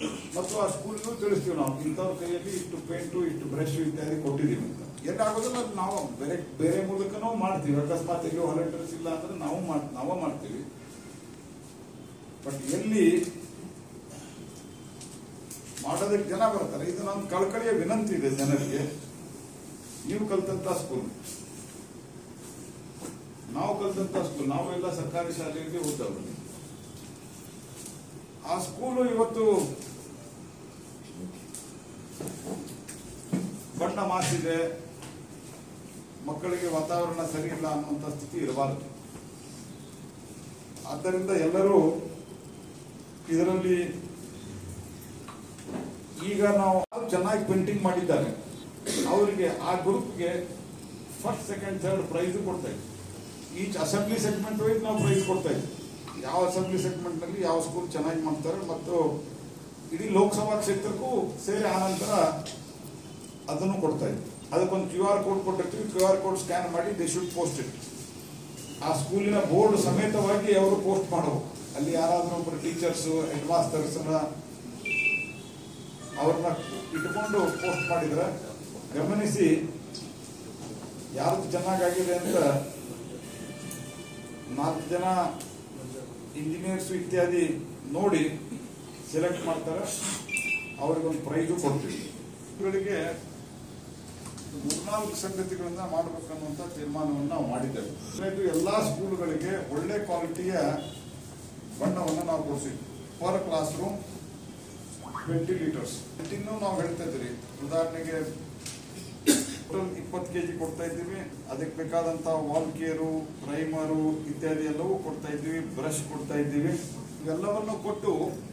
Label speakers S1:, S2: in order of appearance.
S1: ಮತ್ತು ಆ ಸ್ಕೂಲ್ಗೂ ತಿಳಿಸ್ತೀವಿ ನಾವು ಇಂಥವ್ರ ಕೈಯಲ್ಲಿ ಇಷ್ಟು ಪೇಂಟು ಇಷ್ಟು ಬ್ರಷ್ ಇತ್ಯಾದಿ ಕೊಟ್ಟಿದ್ದೀವಿ ಅಂತ ಎಲ್ಲಾಗೋದಿಲ್ಲ ಅದು ನಾವು ಬೇರೆ ಬೇರೆ ಮೂಲಕನೂ ಮಾಡ್ತೀವಿ ಅಕಸ್ಮಾತ್ ಎಲ್ಲೋ ವಾಲಂಟಿಯರ್ಸ್ ಇಲ್ಲ ಅಂದ್ರೆ ನಾವು ಮಾಡ್ ನಾವೇ ಮಾಡ್ತೀವಿ ಬಟ್ ಎಲ್ಲಿ ಮಾಡೋದಕ್ಕೆ ಜನ ಬರ್ತಾರೆ ಇದು ನಮ್ಮ ಕಳಕಳಿಯ ವಿನಂತಿ ಇದೆ ಜನರಿಗೆ ನೀವು ಕಲ್ತಂತ ಸ್ಕೂಲ್ ನಾವು ಕಲ್ತಂತ ಸ್ಕೂಲ್ ನಾವೆಲ್ಲ ಸರ್ಕಾರಿ ಶಾಲೆಯಲ್ಲಿ ಓದವರು ಆ ಸ್ಕೂಲು ಇವತ್ತು ಬಣ್ಣ ಮಾಸಿದೆ ಮಕ್ಕಳಿಗೆ ವಾತಾವರಣ ಸರಿ ಇಲ್ಲ ಅನ್ನುವಂಥ ಸ್ಥಿತಿ ಇರಬಾರದು ಆದ್ದರಿಂದ ಎಲ್ಲರೂ ಇದರಲ್ಲಿ ಈಗ ನಾವು ಯಾರು ಚೆನ್ನಾಗಿ ಪೇಂಟಿಂಗ್ ಮಾಡಿದ್ದಾರೆ ಅವರಿಗೆ ಆ ಗ್ರೂಪ್ಗೆ ಫಸ್ಟ್ ಸೆಕೆಂಡ್ ಥರ್ಡ್ ಪ್ರೈಸ್ ಕೊಡ್ತಾ ಇದ್ವಿ ಈಚ್ ಅಸೆಂಬ್ಲಿ ಸೆಗ್ಮೆಂಟ್ ವೈಸ್ ನಾವು ಪ್ರೈಸ್ ಕೊಡ್ತಾ ಇದ್ವಿ ಯಾವ ಅಸೆಂಬ್ಲಿ ಸೆಗ್ಮೆಂಟ್ ನಲ್ಲಿ ಯಾವ ಸ್ಕೂಲ್ ಚೆನ್ನಾಗಿ ಮಾಡ್ತಾರೆ ಮತ್ತು ಇಡೀ ಲೋಕಸಭಾ ಕ್ಷೇತ್ರಕ್ಕೂ ಸೇರಿ ಆನಂತರ ಅದನ್ನು ಕೊಡ್ತಾ ಇದ್ವಿ ಅದಕ್ಕೊಂದು ಕ್ಯೂ ಆರ್ ಕೋಡ್ ಕೊಟ್ಟಿರ್ತೀವಿ ಕ್ಯೂ ಆರ್ ಕೋಡ್ ಸ್ಕ್ಯಾನ್ ಮಾಡಿ ದೇ ಶುಡ್ ಪೋಸ್ಟ್ ಇಟ್ ಆ ಸ್ಕೂಲಿನ ಬೋರ್ಡ್ ಸಮೇತವಾಗಿ ಅವರು ಪೋಸ್ಟ್ ಮಾಡಬೇಕು ಅಲ್ಲಿ ಯಾರಾದ್ರೂ ಒಬ್ಬರು ಟೀಚರ್ಸ್ ಹೆಡ್ ಮಾಸ್ಟರ್ಸ್ ಅವ್ರನ್ನ ಇಟ್ಕೊಂಡು ಪೋಸ್ಟ್ ಮಾಡಿದ್ರೆ ಗಮನಿಸಿ ಯಾರ್ದು ಚೆನ್ನಾಗಾಗಿದೆ ಅಂತ ನಾಲ್ಕು ಜನ ಇಂಜಿನಿಯರ್ಸ್ ಇತ್ಯಾದಿ ನೋಡಿ ಸೆಲೆಕ್ಟ್ ಮಾಡ್ತಾರೆ ಅವ್ರಿಗೊಂದು ಪ್ರೈಸು ಕೊಡ್ತೀವಿ ಇವುಗಳಿಗೆ ಮೂರ್ನಾಲ್ಕು ಸಂಗತಿಗಳನ್ನ ಮಾಡಬೇಕನ್ನುವಂತ ತೀರ್ಮಾನವನ್ನು ನಾವು ಮಾಡಿದ್ದೇವೆ ಇದು ಎಲ್ಲಾ ಸ್ಕೂಲ್ಗಳಿಗೆ ಒಳ್ಳೆ ಕ್ವಾಲಿಟಿಯ ಬಣ್ಣವನ್ನು ನಾವು ಕೊಡಿಸಿದ್ವಿ per class room twenty litres ಇನ್ನೂ ನಾವು ಹೇಳ್ತಾ ಇದ್ದೀವಿ ಉದಾಹರಣೆಗೆ ಟೋಟಲ್ ಇಪ್ಪತ್ತು ಕೆ ಜಿ ಕೊಡ್ತಾ ಇದ್ದೀವಿ ಅದಕ್ಕೆ ಬೇಕಾದಂತ ವಾಲ್ ಕೇರು ಪ್ರೈಮರು ಇತ್ಯಾದಿ ಎಲ್ಲವೂ ಕೊಡ್ತಾ ಇದ್ದೀವಿ ಬ್ರಷ್ ಕೊಡ್ತಾ ಇದ್ದೀವಿ ಇವೆಲ್ಲವನ್ನು ಕೊಟ್ಟು